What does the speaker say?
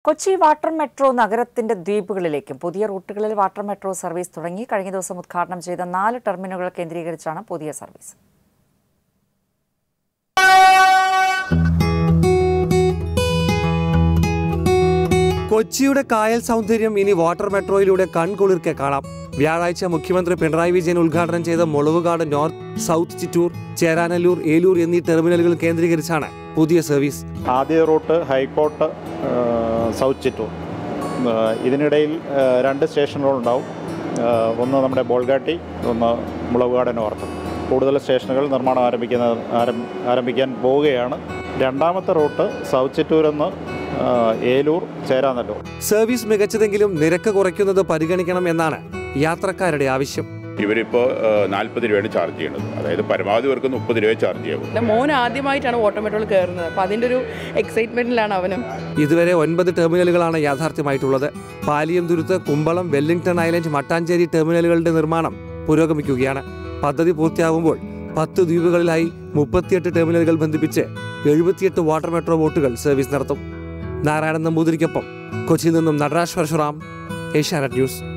Kochi water metro നഗരത്തിന്റെ ദ്വീപുകളിലേക്കും പുതിയ റൂട്ടുകളിൽ water metro service തുടങ്ങി കഴിഞ്ഞ ദിവസം ഉദ്ഘാടനം ചെയ്ത നാല് ടെർമിനലുകൾ കേന്ദ്രീകരിച്ചാണ് പുതിയ സർവീസ് കൊച്ചിയുടെ കായൽ സൗന്ദര്യം ഇനി വാട്ടർ മെട്രോയിലൂടെ കൺകുളിർക്കെ കാണാം വ്യാഴാഴ്ച മുഖ്യമന്ത്രി പിണറായി വിജയൻ ഉദ്ഘാടനം ചെയ്ത മുളവുകാട് നോർത്ത് സൗത്ത് ചിറ്റൂർ ചേരാനല്ലൂർ ഏലൂർ എന്നീ ടെർമിനലുകൾ കേന്ദ്രീകരിച്ചാണ് പുതിയ സർവീസ് ആദ്യ റൂട്ട് ഹൈക്കോട്ട് ആ, സൗത്ത് ചിറ്റൂർ ആ, ഇതിനിടയിൽ ആ, രണ്ട് സ്റ്റേഷനുകളുണ്ടാവും ആ, ഒന്ന് നമ്മുടെ ബോൾഗാട്ടി ഒന്ന് മുളവുകാട് നോർത്ത് കൂടുതൽ സ്റ്റേഷനുകൾ നിർമ്മാണം ആരംഭിക്കുന്ന ആരം- ആരംഭിക്കാൻ പോവുകയാണ് രണ്ടാമത്തെ റൂട്ട് സൗത്ത് ചിറ്റൂർ എന്ന് ആ, ഏലൂർ ചേരാനല്ലൂർ സർവീസ് മികച്ചതെങ്കിലും നിരക്ക് കുറയ്ക്കുന്നത് പരിഗണിക്കണം എന്നാണ് യാത്രക്കാരുടെ ആവശ്യം ഇവരിപ്പോൾ നാൽപ്പത് രൂപയാണ് ചാർജ് ചെയ്യുന്നത് അതായത് പരമാവധി പേർക്ക് മുപ്പത് രൂപ ചാർജ് ചെയ്യും എൻ്റെ മോൻ ആദ്യമായിട്ടാണ് ഓട്ടോമെട്രോയിൽ കയറുന്നത് അപ്പോൾ അതിൻ്റെ ഒരു എക്സൈറ്റ്മെൻറ്റിലാണ് അവനും ഇതുവരെ ഒൻപത് ടെർമിനലുകളാണ് യാഥാർത്ഥ്യമായിട്ടുള്ളത് പാലിയം തുരുത്ത് കുമ്പളം വെല്ലിംഗ്ടൺ ഐലൻഡ് മട്ടാഞ്ചേരി ടെർമിനലുകളുടെ നിർമ്മാണം പുരോഗമിക്കുകയാണ് പദ്ധതി പൂർത്തിയാകുമ്പോൾ പത്ത് ദ്വീപുകളിലായി മുപ്പത്തിയെട്ട് ടെർമിനലുകൾ ബന്ധിപ്പിച്ച് എഴുപത്തിയെട്ട് വാട്ടർ മെട്രോ ബോട്ടുകൾ സർവീസ് നടത്തും നാരായണൻ നമ്പൂതിരിക്കൊപ്പം കൊച്ചിയിൽ നിന്നും നടരാജ് പരശുറാം ഏഷ്യാനെറ്റ് ന്യൂസ്